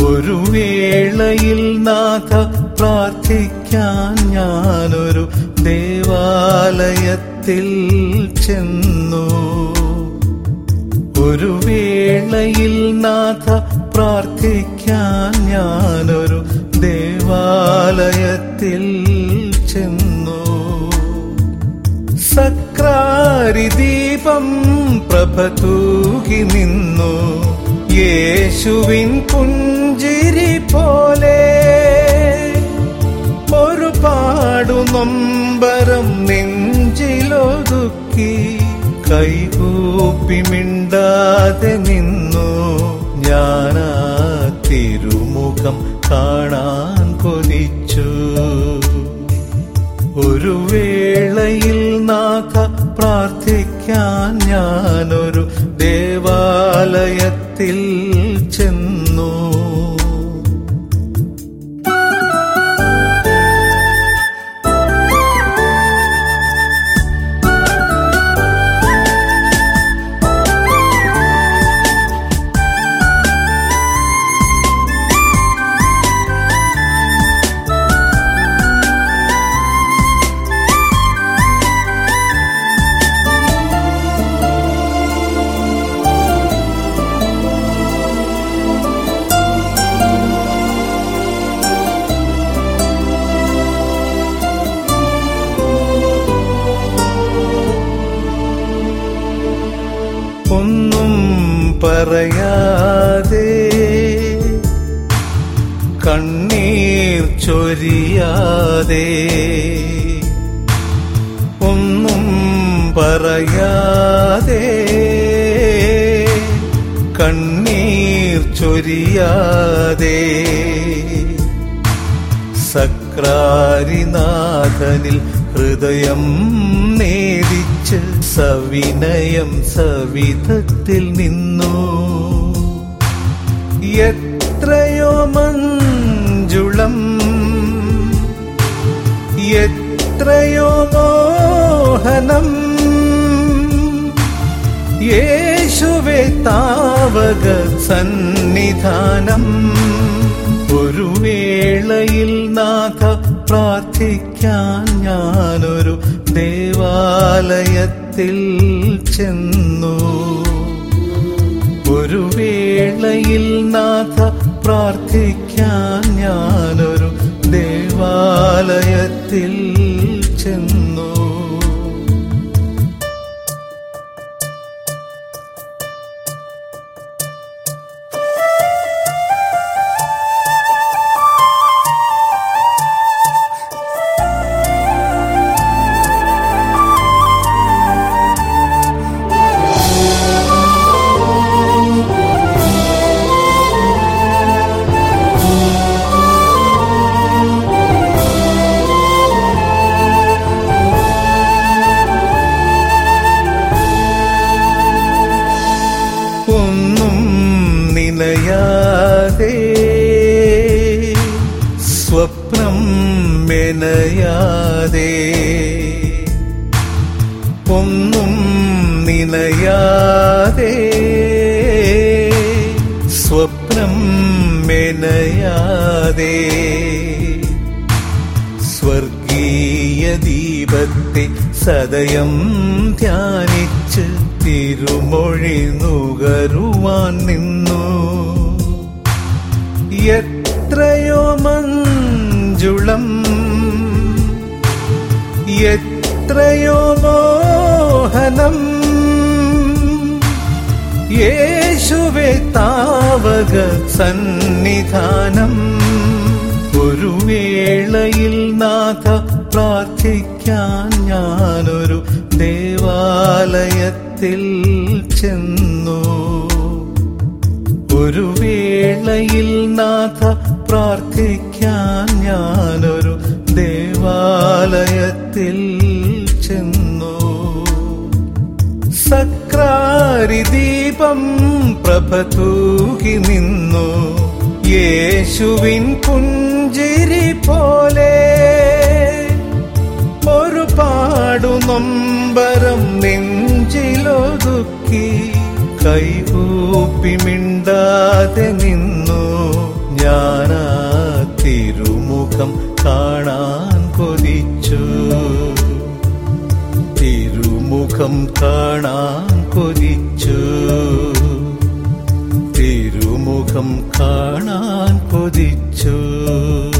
ഒരു വേളയിൽ നാഥ പ്രാർത്ഥിക്കാൻ ഞാനൊരു ദേവാലയത്തിൽ ചെന്നു ഒരു വേളയിൽ നാഥ പ്രാർത്ഥിക്കാൻ ഞാനൊരു ദേവാലയത്തിൽ ചെന്നു സക്രാരി ദീപം പ്രഭ തൂകി നിന്നു യേശുവിൻ പുഞ്ചിരി പോലെ ഒരുപാടു നൊമ്പരം നെഞ്ചിലൊതുക്കി കൈകൂപ്പി മിണ്ടാതെ നിന്നു ഞാനാ തിരുമുഖം കാണാൻ കൊതിച്ചു ഒരു വേളയിൽ നാഥ പ്രാർത്ഥിക്കാൻ ഞാനൊരു ദേവാലയത്തിൽ ചെന്നു ഒന്നും പറയാതെ കണ്ണീർ ചൊരിയാതെ ഒന്നും പറയാതെ കണ്ണീർ ചൊരിയാതെ സക്രാരിനാഥനിൽ ഹൃദയം നേദിച്ച് സവിനയം സവിധത്തിൽ നിന്നു എത്രയോ മഞ്ജുളം എത്രയോ മോഹനം യേശുവെ താവക സന്നിധാനം ഒരു വേളയിൽ നാഥ പ്രാർത്ഥിക്കാൻ ഞാനൊരു ദേവാലയത്തിൽ ചെന്നു ഒരു വേളയിൽ നാഥ പ്രാർത്ഥിക്കാൻ ഞാനൊരു ദേവാലയത്തിൽ ചെന്നു ഒന്നും നിലയാതെ സ്വപ്നം മെനയാതെ ഒന്നും നിലയാതെ സ്വപ്നം മെനയാതെ സ്വർഗീയ ദീപത്തെ സദയം ധ്യാനിച്ച് തിരുമൊഴി നുകരുവാൻ നിന്നു എത്രയോ മഞ്ജുളം എത്രയോ മോഹനം യേശുവെ താവക സന്നിധാനം ഒരു വേളയിൽ നാഥ പ്രാർത്ഥിക്കാൻ ഞാനൊരു ദേവാലയത്തിൽ ചെന്നു ഒരു വേളയിൽ നാഥ പ്രാർത്ഥിക്കാൻ ഞാനൊരു ദേവാലയത്തിൽ ചെന്നു സക്രാരി ദീപം പ്രഭ തൂകി നിന്നു യേശുവിൻ പുഞ്ചിരി പോലെ ഒരുപാടു നൊമ്പരം നെഞ്ചിലൊതുക്കി കൈകൂപ്പി മിണ്ടാതെ നിന്നു ഞാനാ തിരുമുഖം കാണാൻ കൊതിച്ചു തിരുമുഖം കാണാൻ കൊതിച്ചു തിരുമുഖം കാണാൻ കൊതിച്ചു